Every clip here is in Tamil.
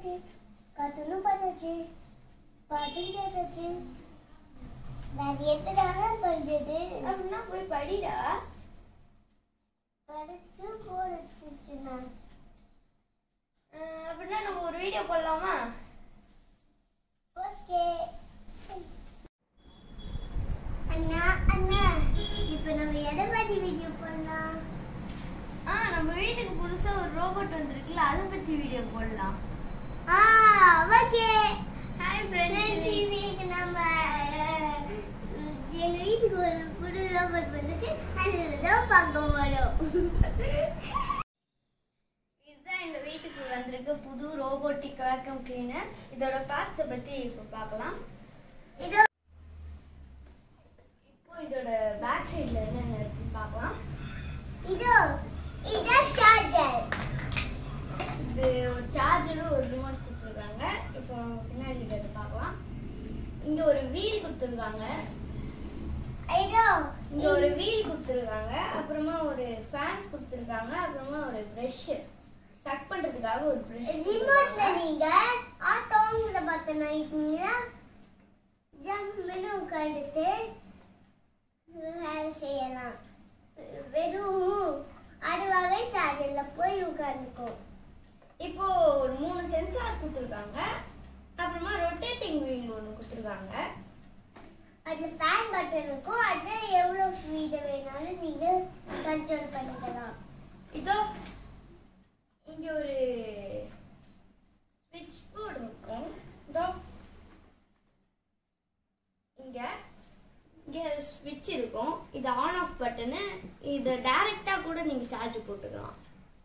சாப்பிட்டாச்சு கத்தனும் பார்த்தாச்சு பாட்டும் கேட்டாச்சு வேற எத்தனால பண்றது அப்படின்னா போய் படிடா படிச்சு போடுச்சுன்னா அஹ் அப்படின்னா நம்ம ஒரு வீடியோ போடலாமா ஓகே அண்ணா அண்ணா இப்போ நம்ம எதை பத்தி வீடியோ பண்ணலாம் ஆ நம்ம வீட்டுக்கு புதுசா ஒரு ரோபோட் வந்திருக்குல்ல அதை பத்தி வீடியோ போடலாம் ah okay hi friends friends இன்னைக்கு நம்ம அஹ், எங்க வீட்டுக்கு ஒரு புது ரோபோட் வந்துட்டு அதில் தான் பார்க்க போறோம் இதுதான் எங்க வீட்டுக்கு வந்திருக்க புது ரோபோட்டிக் வேக்கம் கிளீனர் இதோட பார்ட்ஸை பத்தி இப்போ பார்க்கலாம் இதோ இப்போ இதோட பேக் சைடுல என்னென்ன இருக்குன்னு பார்க்கலாம் இதோ இதான் சார்ஜர் இது ஒரு சார்ஜரும் ஒரு ரிமோட் கொடுத்துருக்காங்க இப்போ நம்ம பின்னாடி இருக்கிறத பார்க்கலாம் இங்க ஒரு வீல் கொடுத்துருக்காங்க இதோ இங்க ஒரு வீல் கொடுத்துருக்காங்க அப்புறமா ஒரு ஃபேன் கொடுத்துருக்காங்க அப்புறமா ஒரு பிரஷ் சக் பண்றதுக்காக ஒரு பிரஷ் ரிமோட்ல நீங்க ஆட்டோங்கிற பட்டன் ஆயிட்டீங்கன்னா ஜம்முன்னு உட்காந்துட்டு வேலை செய்யலாம் வெறும் அதுவாகவே சார்ஜர்ல போய் உட்காந்துக்கும் இப்போ ஒரு மூணு சென்சார் கொடுத்துருக்காங்க அப்புறமா ரொட்டேட்டிங் வீல் ஒன்று கொடுத்துருக்காங்க அதுல ஃபேன் பட்டன் இருக்கும் அது எவ்வளவு ஸ்பீடு வேணாலும் நீங்க கண்ட்ரோல் பண்ணிக்கலாம் இதோ இங்க ஒரு ஸ்விட்ச் போர்டு இருக்கும் இதோ இங்க இங்க ஸ்விட்ச் இருக்கும் இது ஆன் ஆஃப் பட்டனு இதை டைரக்டா கூட நீங்க சார்ஜ் போட்டுக்கலாம்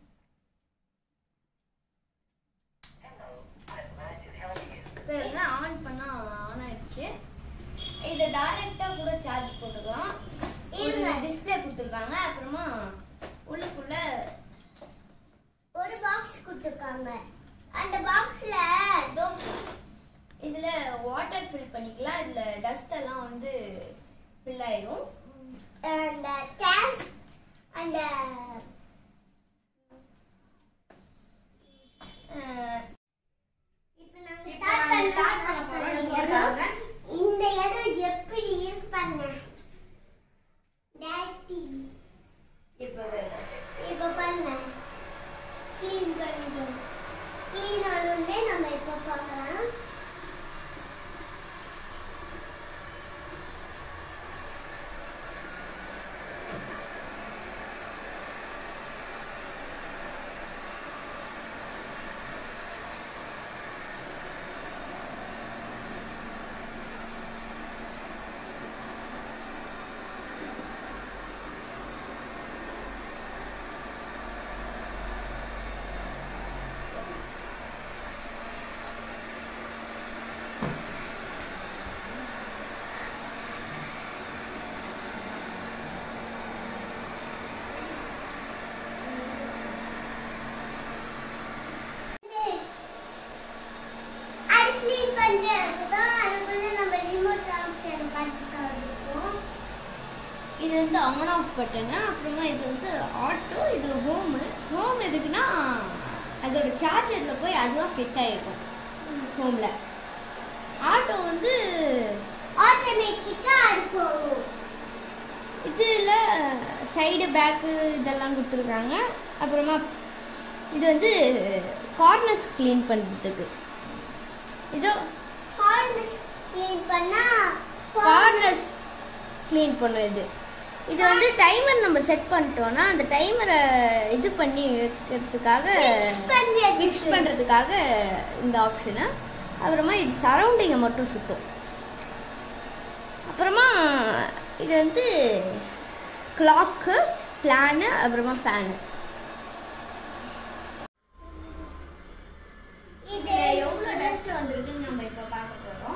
இப்போ ஆன் பண்ணா ஆன் ஆயிடுச்சு இதை டைரக்டா கூட சார்ஜ் போட்டுக்கலாம் ஒரு இருங்க. டிஸ்பிளே கொடுத்துருக்காங்க அப்புறமா உள்ளுக்குள்ள ஒரு பாக்ஸ் கொடுத்துருக்காங்க அந்த பாக்ஸ்ல இதோ இதுல வாட்டர் ஃபில் பண்ணிக்கலாம் இதுல டஸ்ட் எல்லாம் வந்து ஃபில் ஆயிரும் அந்த டேங்க் அந்த அஹ் இப்போ நாங்க இப்போ ஸ்டார்ட் நாங்க start பண்ண பண்ண போறோம். போறோம் இங்க பாருங்க. இந்த இடம் எப்படி இருக்கு பாருங்க டேட்டி இப்போ இப்போ பாருங்க க்ளீன் பண்ணிட்டோம் க்ளீன் ஆனோடனே நம்ம இப்போ பார்க்கலாம் அது க்ளீன் பண்ணுறது தான் அதுக்குள்ள நம்ம ரிமோட் ஆப்ஷன் பார்த்துக்கலாம் இது வந்து ஆன் ஆஃப் பட்டனு அப்புறமா இது வந்து ஆட்டோ இது ஹோமு ஹோம் எதுக்குன்னா அதோட சார்ஜரில் போய் அதுவாக ஃபிட் ஆகிருக்கும் ஹோமில் ஆட்டோ வந்து ஆட்டோமேட்டிக்காக அது போகும் இதில் சைடு பேக்கு இதெல்லாம் கொடுத்துருக்காங்க அப்புறமா இது வந்து கார்னர்ஸ் க்ளீன் பண்ணுறதுக்கு இதோ ஹார்னஸ் க்ளீன் பண்ணா கார்னர்ஸ் க்ளீன் பண்ணும் இது இது வந்து டைமர் நம்ம செட் பண்ணிட்டோம்னா அந்த டைமரை இது பண்ணி வைக்கிறதுக்காக Fix பண்றதுக்கு. ஃபிக்ஸ் பண்ணுறதுக்காக இந்த ஆப்ஷனு அப்புறமா இது சரௌண்டிங்கை மட்டும் சுற்றும் அப்புறமா இது வந்து கிளாக்கு பிளானு அப்புறமா ஃபேனு இது இதில் எவ்வளோ டஸ்ட் வந்திருக்குன்னு நம்ம இப்போ பார்க்க போகிறோம்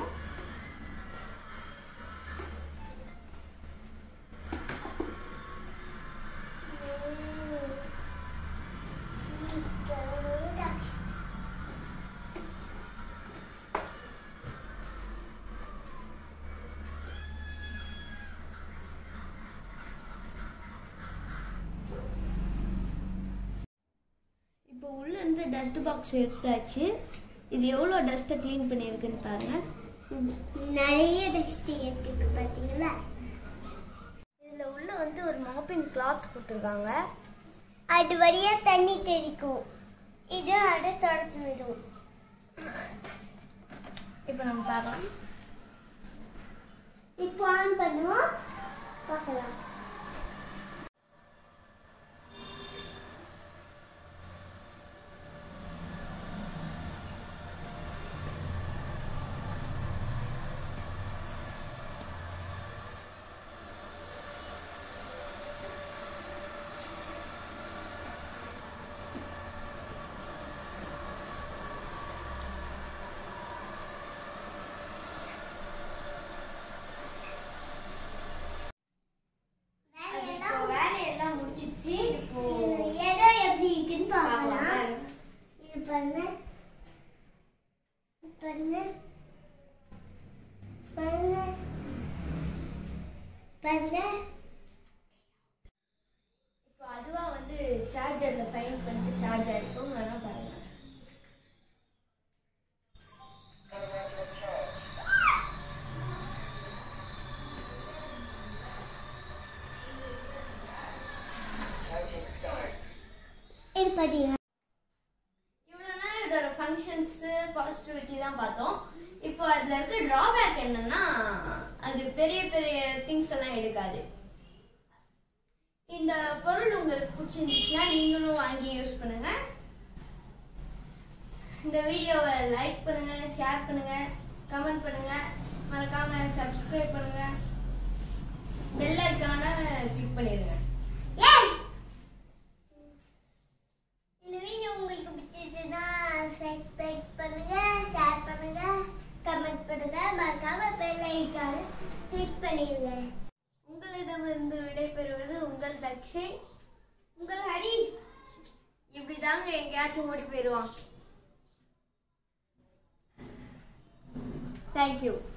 இப்போ உள்ள இருந்து டஸ்ட் பாக்ஸ் எடுத்தாச்சு இது எவ்வளோ டஸ்ட்டை க்ளீன் பண்ணியிருக்குன்னு பாருங்க நிறைய டஸ்ட் எடுத்துக்கு பார்த்தீங்களா இதில் உள்ள வந்து ஒரு மாப்பிங் கிளாத் கொடுத்துருக்காங்க அது வழியா தண்ணி தெளிக்கும் இது அடை தொடச்சு விடும் இப்போ நம்ம பார்க்கலாம் இப்போ ஆன் பண்ணுவோம் பார்க்கலாம் அது இப்போ வேலையெல்லாம் முடிச்சிச்சு இப்போ இடம் எப்படி இருக்குன்னு பார்க்கலாம் பார்க்கலாம் இது பண்ணு பண்ணு பண்ணு பண்ணு இப்போ அதுவா வந்து சார்ஜரில் ஃபைன் பண்ணிட்டு சார்ஜ் ஆகிருக்கும் வேணா பாருங்க இது பார்த்தீங்கன்னா இவ்வளோ நேரம் இதோட ஃபங்க்ஷன்ஸு பாசிட்டிவிட்டி தான் பார்த்தோம் இப்போ அதில் இருக்க ட்ராபேக் என்னன்னா அது பெரிய பெரிய திங்ஸ் எல்லாம் எடுக்காது இந்த பொருள் உங்களுக்கு பிடிச்சிருந்துச்சுன்னா நீங்களும் வாங்கி யூஸ் பண்ணுங்க இந்த வீடியோவை லைக் பண்ணுங்க ஷேர் பண்ணுங்க கமெண்ட் பண்ணுங்க மறக்காம சப்ஸ்கிரைப் பண்ணுங்க பெல் ஐக்கான கிளிக் பண்ணிடுங்க ஏய் இந்த வீடியோ உங்களுக்கு பிடிச்சிருச்சுன்னா சப்ஸ்கிரைப் பண்ணுங்க ஷேர் பண்ணுங்க கமெண்ட் பண்ணுங்க மறக்காம பெல் ஐக்கான கிளிக் பண்ணிடுங்க உங்களிடமிருந்து விடைபெறுவது உங்கள் தக்ஷை உங்கள் ஹரிஷ் இப்படி தாங்க எங்கேயாச்சும் ஓடி போயிடுவான் தேங்க்யூ